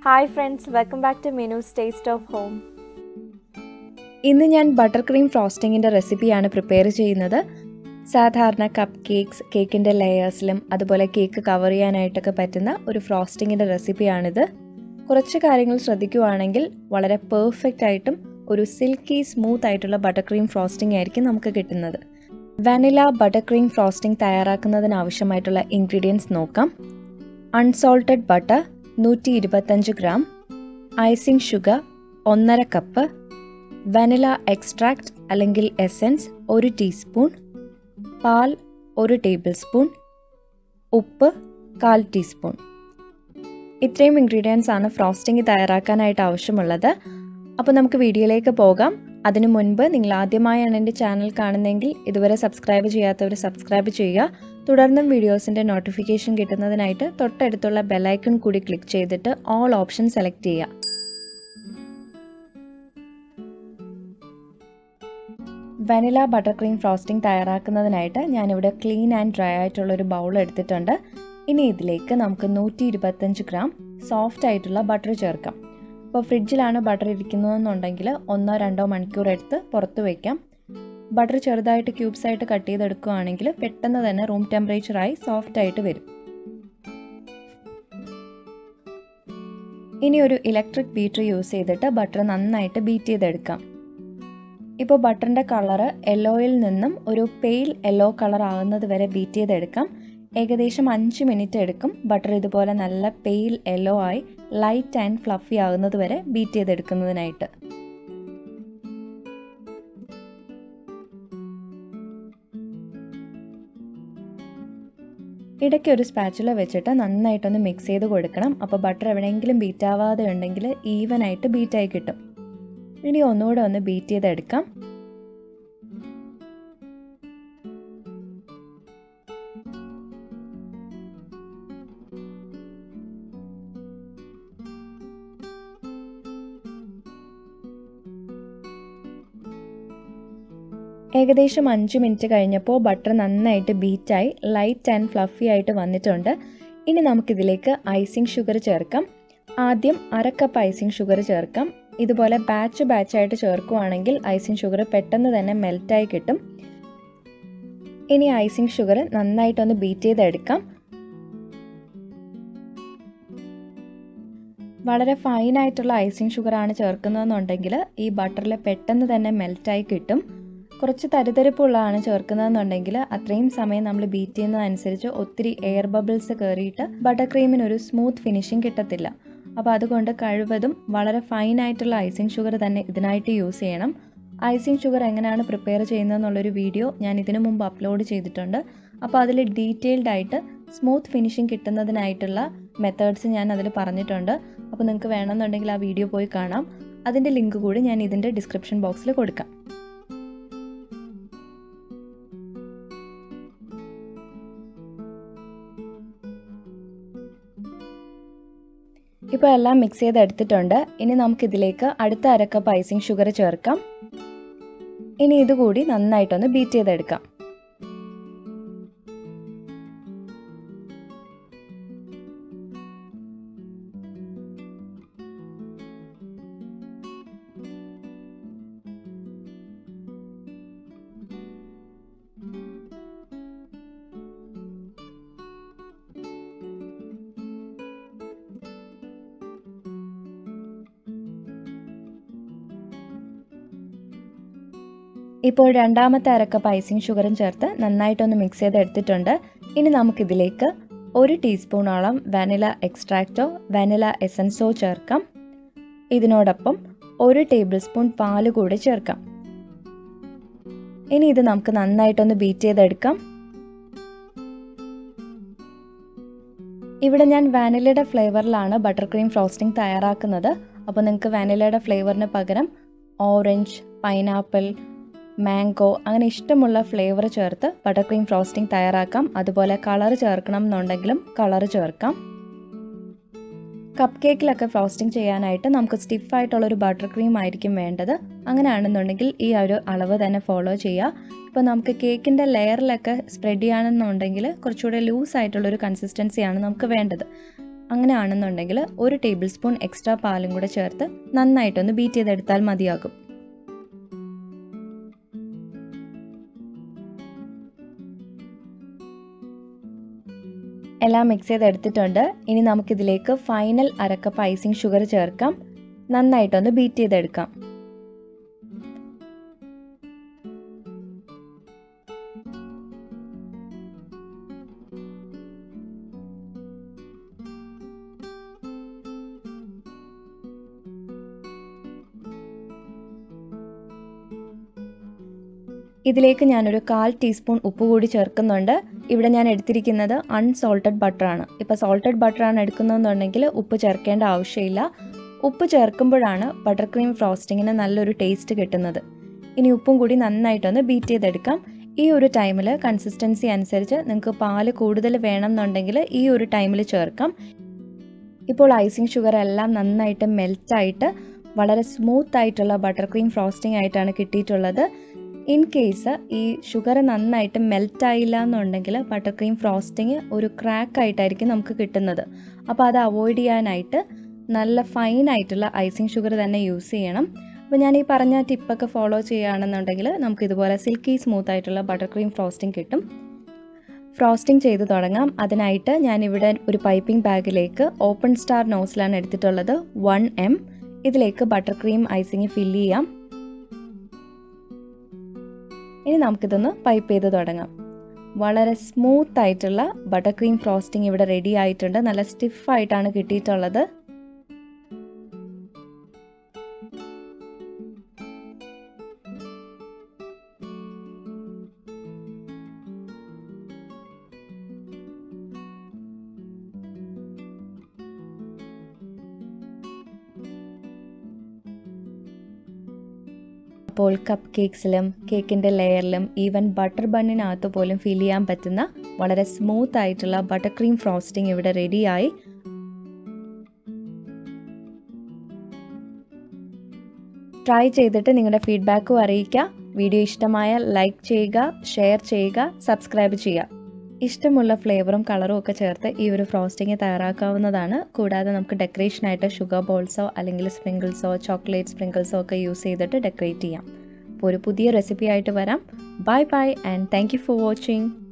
hi friends welcome back to Menu's Taste of Home ഇന്ന് ഞാൻ butter cream ഫ്രോസ്റ്റിങ്ങിൻ്റെ റെസിപ്പിയാണ് prepare ചെയ്യുന്നത് സാധാരണ കപ്പ് കേക്ക്സ് കേക്കിൻ്റെ ലെയേഴ്സിലും അതുപോലെ കേക്ക് കവർ ചെയ്യാനായിട്ടൊക്കെ പറ്റുന്ന ഒരു ഫ്രോസ്റ്റിങ്ങിൻ്റെ റെസിപ്പിയാണിത് കുറച്ച് കാര്യങ്ങൾ ശ്രദ്ധിക്കുവാണെങ്കിൽ വളരെ പെർഫെക്റ്റ് ആയിട്ടും ഒരു സിൽക്കി സ്മൂത്ത് ആയിട്ടുള്ള ബട്ടർ ക്രീം ഫ്രോസ്റ്റിംഗ് ആയിരിക്കും നമുക്ക് കിട്ടുന്നത് വാനില ബട്ടർ ക്രീം ഫ്രോസ്റ്റിംഗ് തയ്യാറാക്കുന്നതിന് ആവശ്യമായിട്ടുള്ള ഇൻഗ്രീഡിയൻസ് നോക്കാം അൺസോൾട്ടഡ് ബട്ടർ നൂറ്റി ഇരുപത്തഞ്ച് ഗ്രാം ഐസിങ് ഷുഗർ ഒന്നര കപ്പ് വനില എക്സ്ട്രാക്ട് അല്ലെങ്കിൽ എസൻസ് ഒരു ടീസ്പൂൺ പാൽ ഒരു ടേബിൾ സ്പൂൺ ഉപ്പ് കാൽ ടീസ്പൂൺ ഇത്രയും ഇൻഗ്രീഡിയൻസ് ആണ് ഫ്രോസ്റ്റിംഗ് തയ്യാറാക്കാനായിട്ട് ആവശ്യമുള്ളത് അപ്പോൾ നമുക്ക് വീഡിയോയിലേക്ക് പോകാം അതിനു മുൻപ് നിങ്ങൾ ആദ്യമായാണ് എൻ്റെ ചാനൽ കാണുന്നതെങ്കിൽ ഇതുവരെ സബ്സ്ക്രൈബ് ചെയ്യാത്തവർ സബ്സ്ക്രൈബ് ചെയ്യുക തുടർന്നും വീഡിയോസിൻ്റെ നോട്ടിഫിക്കേഷൻ കിട്ടുന്നതിനായിട്ട് തൊട്ടടുത്തുള്ള ബെലൈക്കൺ കൂടി ക്ലിക്ക് ചെയ്തിട്ട് ഓൾ ഓപ്ഷൻ സെലക്ട് ചെയ്യുക വനില ബട്ടർ ക്രീം ഫ്രോസ്റ്റിംഗ് തയ്യാറാക്കുന്നതിനായിട്ട് ഞാനിവിടെ ക്ലീൻ ആൻഡ് ഡ്രൈ ആയിട്ടുള്ള ഒരു ബൗൾ എടുത്തിട്ടുണ്ട് ഇനി ഇതിലേക്ക് നമുക്ക് നൂറ്റി ഇരുപത്തഞ്ച് ഗ്രാം സോഫ്റ്റ് ആയിട്ടുള്ള ബട്ടർ ചേർക്കാം ഇപ്പോൾ ഫ്രിഡ്ജിലാണ് ബട്ടർ ഇരിക്കുന്നതെന്നുണ്ടെങ്കിൽ ഒന്നോ രണ്ടോ മണിക്കൂർ എടുത്ത് പുറത്ത് വയ്ക്കാം ബട്ടർ ചെറുതായിട്ട് ക്യൂബ്സ് ആയിട്ട് കട്ട് ചെയ്തെടുക്കുകയാണെങ്കിൽ പെട്ടെന്ന് തന്നെ റൂം ടെമ്പറേച്ചറായി സോഫ്റ്റ് ആയിട്ട് വരും ഇനി ഒരു ഇലക്ട്രിക് ബീറ്റർ യൂസ് ചെയ്തിട്ട് ബട്ടർ നന്നായിട്ട് ബീറ്റ് ചെയ്തെടുക്കാം ഇപ്പോൾ ബട്ടറിൻ്റെ കളറ് യെല്ലോയിൽ നിന്നും ഒരു പെയിൽ യെല്ലോ കളർ ആകുന്നത് വരെ ബീറ്റ് ചെയ്തെടുക്കാം ഏകദേശം അഞ്ച് മിനിറ്റ് എടുക്കും ബട്ടർ ഇതുപോലെ നല്ല പെയിൽ യെല്ലോ ആയി ലൈറ്റ് ആൻഡ് ഫ്ലഫി ആകുന്നത് വരെ ബീറ്റ് ചെയ്തെടുക്കുന്നതിനായിട്ട് ഇടയ്ക്ക് ഒരു സ്പാച്ചുല വെച്ചിട്ട് നന്നായിട്ടൊന്ന് മിക്സ് ചെയ്ത് കൊടുക്കണം അപ്പോൾ ബട്ടർ എവിടെയെങ്കിലും ബീറ്റ് ആവാതെ ഉണ്ടെങ്കിൽ ഈവൻ ആയിട്ട് ബീറ്റായി കിട്ടും ഇനി ഒന്നുകൂടെ ഒന്ന് ബീറ്റ് ചെയ്തെടുക്കാം ഏകദേശം അഞ്ച് മിനിറ്റ് കഴിഞ്ഞപ്പോൾ ബട്ടർ നന്നായിട്ട് ബീറ്റായി ലൈറ്റ് ആൻഡ് ഫ്ലഫി ആയിട്ട് വന്നിട്ടുണ്ട് ഇനി നമുക്കിതിലേക്ക് ഐസിങ് ഷുഗർ ചേർക്കാം ആദ്യം അര കപ്പ് ഐസിങ് ഷുഗർ ചേർക്കാം ഇതുപോലെ ബാച്ച് ബാച്ചായിട്ട് ചേർക്കുവാണെങ്കിൽ ഐസിങ് ഷുഗർ പെട്ടെന്ന് തന്നെ മെൽറ്റായി കിട്ടും ഇനി ഐസിങ് ഷുഗർ നന്നായിട്ടൊന്ന് ബീറ്റ് ചെയ്തെടുക്കാം വളരെ ഫൈൻ ആയിട്ടുള്ള ഐസിങ് ഷുഗർ ആണ് ചേർക്കുന്നതെന്നുണ്ടെങ്കിൽ ഈ ബട്ടറിൽ പെട്ടെന്ന് തന്നെ മെൽറ്റായി കിട്ടും കുറച്ച് തരിതരിപ്പുള്ളതാണ് ചേർക്കുന്നതെന്നുണ്ടെങ്കിൽ അത്രയും സമയം നമ്മൾ ബീറ്റ് ചെയ്യുന്നതനുസരിച്ച് ഒത്തിരി എയർ ബബിൾസ് കയറിയിട്ട് ബട്ടർ ക്രീമിന് ഒരു സ്മൂത്ത് ഫിനിഷിംഗ് കിട്ടത്തില്ല അപ്പോൾ അതുകൊണ്ട് കഴിവതും വളരെ ഫൈൻ ആയിട്ടുള്ള ഐസിങ് ഷുഗർ തന്നെ ഇതിനായിട്ട് യൂസ് ചെയ്യണം ഐസിങ് ഷുഗർ എങ്ങനെയാണ് പ്രിപ്പയർ ചെയ്യുന്നതെന്നുള്ളൊരു വീഡിയോ ഞാൻ ഇതിനു മുമ്പ് അപ്ലോഡ് ചെയ്തിട്ടുണ്ട് അപ്പോൾ അതിൽ ഡീറ്റെയിൽഡ് ആയിട്ട് സ്മൂത്ത് ഫിനിഷിംഗ് കിട്ടുന്നതിനായിട്ടുള്ള മെത്തേഡ്സ് ഞാൻ അതിൽ പറഞ്ഞിട്ടുണ്ട് അപ്പോൾ നിങ്ങൾക്ക് വേണമെന്നുണ്ടെങ്കിൽ ആ വീഡിയോ പോയി കാണാം അതിൻ്റെ ലിങ്ക് കൂടി ഞാൻ ഇതിൻ്റെ ഡിസ്ക്രിപ്ഷൻ ബോക്സിൽ കൊടുക്കാം ഇപ്പോൾ എല്ലാം മിക്സ് ചെയ്തെടുത്തിട്ടുണ്ട് ഇനി നമുക്കിതിലേക്ക് അടുത്ത അരക്കപ്പ് ഐസിങ് ഷുഗർ ചേർക്കാം ഇനി ഇതുകൂടി നന്നായിട്ടൊന്ന് ബീറ്റ് ചെയ്തെടുക്കാം ഇപ്പോൾ രണ്ടാമത്തെ അരക്കപ്പ് ഐസിങ് ഷുഗറും ചേർത്ത് നന്നായിട്ടൊന്ന് മിക്സ് ചെയ്ത് എടുത്തിട്ടുണ്ട് ഇനി നമുക്കിതിലേക്ക് ഒരു ടീസ്പൂണോളം വാനില എക്സ്ട്രാക്റ്റോ വാനില എസൻസോ ചേർക്കാം ഇതിനോടൊപ്പം ഒരു ടേബിൾ സ്പൂൺ പാല് കൂടി ചേർക്കാം ഇനി ഇത് നമുക്ക് നന്നായിട്ടൊന്ന് ബീറ്റ് ചെയ്തെടുക്കാം ഇവിടെ ഞാൻ വാനിലയുടെ ഫ്ലേവറിലാണ് ബട്ടർ ക്രീം ഫ്രോസ്റ്റിംഗ് തയ്യാറാക്കുന്നത് അപ്പോൾ നിങ്ങൾക്ക് വാനിലയുടെ ഫ്ലേവറിന് പകരം ഓറഞ്ച് പൈനാപ്പിൾ മാംഗോ അങ്ങനെ ഇഷ്ടമുള്ള ഫ്ലേവർ ചേർത്ത് ബട്ടർ ക്രീം ഫ്രോസ്റ്റിംഗ് തയ്യാറാക്കാം അതുപോലെ കളർ ചേർക്കണം എന്നുണ്ടെങ്കിലും കളർ ചേർക്കാം കപ്പ് കേക്കിലൊക്കെ ഫ്രോസ്റ്റിംഗ് ചെയ്യാനായിട്ട് നമുക്ക് സ്റ്റിഫ് ആയിട്ടുള്ള ഒരു ബട്ടർ ക്രീം ആയിരിക്കും വേണ്ടത് അങ്ങനെയാണെന്നുണ്ടെങ്കിൽ ഈ ഒരു അളവ് തന്നെ ഫോളോ ചെയ്യുക ഇപ്പോൾ നമുക്ക് കേക്കിൻ്റെ ലെയറിലൊക്കെ സ്പ്രെഡ് ചെയ്യുകയാണെന്നുണ്ടെങ്കിൽ കുറച്ചുകൂടെ ലൂസ് ആയിട്ടുള്ളൊരു കൺസിസ്റ്റൻസിയാണ് നമുക്ക് വേണ്ടത് അങ്ങനെ ആണെന്നുണ്ടെങ്കിൽ ഒരു ടേബിൾ സ്പൂൺ എക്സ്ട്രാ പാലും കൂടെ ചേർത്ത് നന്നായിട്ടൊന്ന് ബീറ്റ് ചെയ്തെടുത്താൽ മതിയാകും എല്ലാം മിക്സ് ചെയ്തെടുത്തിട്ടുണ്ട് ഇനി നമുക്കിതിലേക്ക് ഫൈനൽ അരക്കപ്പ് ഐസിങ് ഷുഗർ ചേർക്കാം നന്നായിട്ടൊന്ന് ബീറ്റ് ചെയ്തെടുക്കാം ഇതിലേക്ക് ഞാനൊരു കാൽ ടീസ്പൂൺ ഉപ്പ് കൂടി ചേർക്കുന്നുണ്ട് ഇവിടെ ഞാൻ എടുത്തിരിക്കുന്നത് അൺസോൾട്ടഡ് ബട്ടറാണ് ഇപ്പോൾ സോൾട്ടഡ് ബട്ടറാണ് എടുക്കുന്നതെന്നുണ്ടെങ്കിൽ ഉപ്പ് ചേർക്കേണ്ട ആവശ്യമില്ല ഉപ്പ് ചേർക്കുമ്പോഴാണ് ബട്ടർ ക്രീം ഫ്രോസ്റ്റിങ്ങിന് നല്ലൊരു ടേസ്റ്റ് കിട്ടുന്നത് ഇനി ഉപ്പും കൂടി നന്നായിട്ടൊന്ന് ബീറ്റ് ചെയ്തെടുക്കാം ഈ ഒരു ടൈമിൽ കൺസിസ്റ്റൻസി അനുസരിച്ച് നിങ്ങൾക്ക് പാല് കൂടുതൽ വേണം എന്നുണ്ടെങ്കിൽ ഈ ഒരു ടൈമിൽ ചേർക്കാം ഇപ്പോൾ ഐസിങ് ഷുഗർ എല്ലാം നന്നായിട്ട് മെൽറ്റായിട്ട് വളരെ സ്മൂത്ത് ആയിട്ടുള്ള ബട്ടർ ക്രീം ഫ്രോസ്റ്റിംഗ് ആയിട്ടാണ് കിട്ടിയിട്ടുള്ളത് ഇൻ കേസ് ഈ ഷുഗർ നന്നായിട്ട് മെൽറ്റ് ആയില്ല എന്നുണ്ടെങ്കിൽ ബട്ടർ ക്രീം ഫ്രോസ്റ്റിംഗ് ഒരു ക്രാക്ക് ആയിട്ടായിരിക്കും നമുക്ക് കിട്ടുന്നത് അപ്പോൾ അത് അവോയ്ഡ് ചെയ്യാനായിട്ട് നല്ല ഫൈൻ ആയിട്ടുള്ള ഐസിങ് ഷുഗർ തന്നെ യൂസ് ചെയ്യണം അപ്പോൾ ഞാൻ ഈ പറഞ്ഞ ടിപ്പൊക്കെ ഫോളോ ചെയ്യുകയാണെന്നുണ്ടെങ്കിൽ നമുക്ക് ഇതുപോലെ സിൽക്കി സ്മൂത്ത് ആയിട്ടുള്ള ബട്ടർ ക്രീം ഫ്രോസ്റ്റിംഗ് കിട്ടും ഫ്രോസ്റ്റിംഗ് ചെയ്ത് തുടങ്ങാം അതിനായിട്ട് ഞാനിവിടെ ഒരു പൈപ്പിംഗ് ബാഗിലേക്ക് ഓപ്പൺ സ്റ്റാർ നോസിലാണ് എടുത്തിട്ടുള്ളത് വൺ എം ഇതിലേക്ക് ബട്ടർ ക്രീം ഐസിങ് ഫില്ല് ചെയ്യാം ഇനി നമുക്കിതൊന്ന് പൈപ്പ് ചെയ്ത് തുടങ്ങാം വളരെ സ്മൂത്ത് ആയിട്ടുള്ള ബട്ടർ ക്രീം ഫ്രോസ്റ്റിംഗ് ഇവിടെ റെഡി ആയിട്ടുണ്ട് നല്ല സ്റ്റിഫായിട്ടാണ് കിട്ടിയിട്ടുള്ളത് അപ്പോൾ കപ്പ് കേക്ക്സിലും കേക്കിൻ്റെ ലെയറിലും ഈവൻ ബട്ടർ ബണ്ണിനകത്ത് പോലും ഫിൽ ചെയ്യാൻ പറ്റുന്ന വളരെ സ്മൂത്ത് ആയിട്ടുള്ള ബട്ടർ ക്രീം ഫ്രോസ്റ്റിംഗ് ഇവിടെ റെഡിയായി ട്രൈ ചെയ്തിട്ട് നിങ്ങളുടെ ഫീഡ്ബാക്കും അറിയിക്കുക വീഡിയോ ഇഷ്ടമായാൽ ലൈക്ക് ചെയ്യുക ഷെയർ ചെയ്യുക സബ്സ്ക്രൈബ് ചെയ്യുക ഇഷ്ടമുള്ള ഫ്ലേവറും കളറും ഒക്കെ ചേർത്ത് ഈ ഒരു ഫ്രോസ്റ്റിംഗ് തയ്യാറാക്കാവുന്നതാണ് കൂടാതെ നമുക്ക് ഡെക്കറേഷനായിട്ട് ഷുഗർ ബോൾസോ അല്ലെങ്കിൽ സ്പ്രിങ്കിൾസോ ചോക്ലേറ്റ് സ്പ്രിങ്കിൾസോ ഒക്കെ യൂസ് ചെയ്തിട്ട് ഡെക്കറേറ്റ് ചെയ്യാം അപ്പോൾ ഒരു പുതിയ റെസിപ്പി ആയിട്ട് വരാം bye bye and thank you for watching